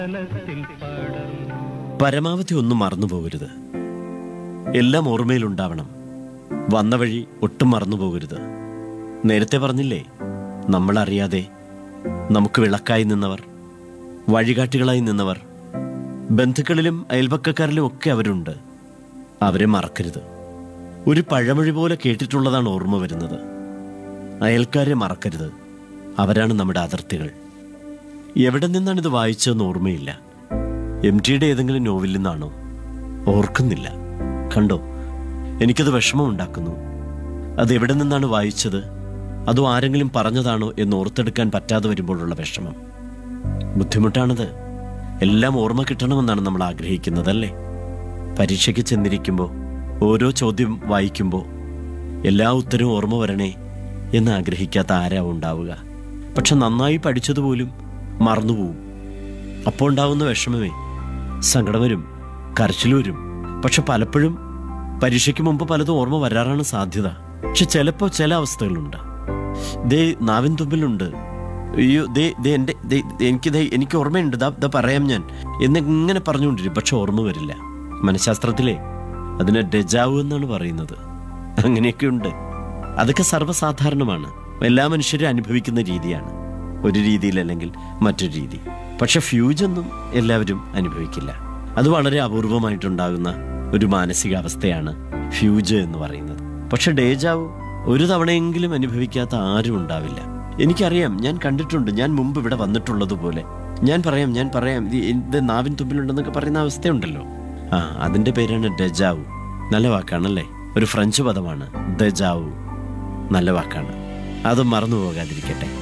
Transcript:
പരമാവധി ഒന്നും മറന്നു പോകരുത് എല്ലാം ഓർമ്മയിലുണ്ടാവണം വന്ന വഴി ഒട്ടും മറന്നു പോകരുത് നേരത്തെ പറഞ്ഞില്ലേ നമ്മളറിയാതെ നമുക്ക് വിളക്കായി നിന്നവർ വഴികാട്ടികളായി നിന്നവർ ബന്ധുക്കളിലും അയൽപക്കക്കാരിലും ഒക്കെ അവരുണ്ട് അവരെ മറക്കരുത് ഒരു പഴമൊഴി പോലെ കേട്ടിട്ടുള്ളതാണ് ഓർമ്മ വരുന്നത് അയൽക്കാരെ മറക്കരുത് അവരാണ് നമ്മുടെ അതിർത്തികൾ എവിടെ നിന്നാണ് ഇത് വായിച്ചതെന്ന് ഓർമ്മയില്ല എം ടിയുടെ ഏതെങ്കിലും നോവലിൽ നിന്നാണോ ഓർക്കുന്നില്ല കണ്ടോ എനിക്കത് വിഷമം ഉണ്ടാക്കുന്നു അത് എവിടെ നിന്നാണ് വായിച്ചത് അതോ ആരെങ്കിലും പറഞ്ഞതാണോ എന്ന് ഓർത്തെടുക്കാൻ പറ്റാതെ വരുമ്പോഴുള്ള വിഷമം ബുദ്ധിമുട്ടാണത് എല്ലാം ഓർമ്മ കിട്ടണമെന്നാണ് നമ്മൾ ആഗ്രഹിക്കുന്നത് അല്ലേ പരീക്ഷയ്ക്ക് ചെന്നിരിക്കുമ്പോൾ ഓരോ ചോദ്യം വായിക്കുമ്പോൾ എല്ലാ ഉത്തരവും ഓർമ്മ വരണേ എന്ന് ആഗ്രഹിക്കാത്ത ആരാ ഉണ്ടാവുക പക്ഷെ നന്നായി പഠിച്ചതുപോലും മറന്നുപോകും അപ്പോൾ ഉണ്ടാവുന്ന വിഷമമേ സങ്കടം വരും കരച്ചിൽ വരും പക്ഷെ പലപ്പോഴും പരീക്ഷയ്ക്ക് മുമ്പ് പലതും ഓർമ്മ വരാറാണ് സാധ്യത പക്ഷെ ചിലപ്പോൾ ചില അവസ്ഥകളുണ്ട് ദേ നാവിൻ തുമ്പിലുണ്ട് അയ്യോ ദേ ദേ എൻ്റെ ദേ ദേ എനിക്ക് ദേ എനിക്ക് ഓർമ്മയുണ്ട് ദാ ദാ പറയാം ഞാൻ എന്ന് ഇങ്ങനെ പറഞ്ഞുകൊണ്ടിരിക്കും പക്ഷെ ഓർമ്മ വരില്ല മനഃശാസ്ത്രത്തിലെ അതിനെ ഡെജാവു എന്നാണ് പറയുന്നത് അങ്ങനെയൊക്കെ ഉണ്ട് അതൊക്കെ സർവ്വസാധാരണമാണ് എല്ലാ മനുഷ്യരും അനുഭവിക്കുന്ന രീതിയാണ് ഒരു രീതിയിലല്ലെങ്കിൽ മറ്റൊരു രീതി പക്ഷെ ഫ്യൂജൊന്നും എല്ലാവരും അനുഭവിക്കില്ല അത് വളരെ അപൂർവമായിട്ടുണ്ടാകുന്ന ഒരു മാനസികാവസ്ഥയാണ് ഫ്യൂജ് എന്ന് പറയുന്നത് പക്ഷെ ഡേജാവ് ഒരു തവണയെങ്കിലും അനുഭവിക്കാത്ത ആരും ഉണ്ടാവില്ല എനിക്കറിയാം ഞാൻ കണ്ടിട്ടുണ്ട് ഞാൻ മുമ്പ് ഇവിടെ വന്നിട്ടുള്ളതുപോലെ ഞാൻ പറയാം ഞാൻ പറയാം ഇത് ഇത് നാവിൻ തുമ്പിലുണ്ടെന്നൊക്കെ പറയുന്ന അവസ്ഥയുണ്ടല്ലോ ആ അതിന്റെ പേരാണ് ഡെജാവു നല്ല വാക്കാണല്ലേ ഒരു ഫ്രഞ്ച് പദമാണ് ഡെജാവു നല്ല വാക്കാണ് അത് മറന്നു പോകാതിരിക്കട്ടെ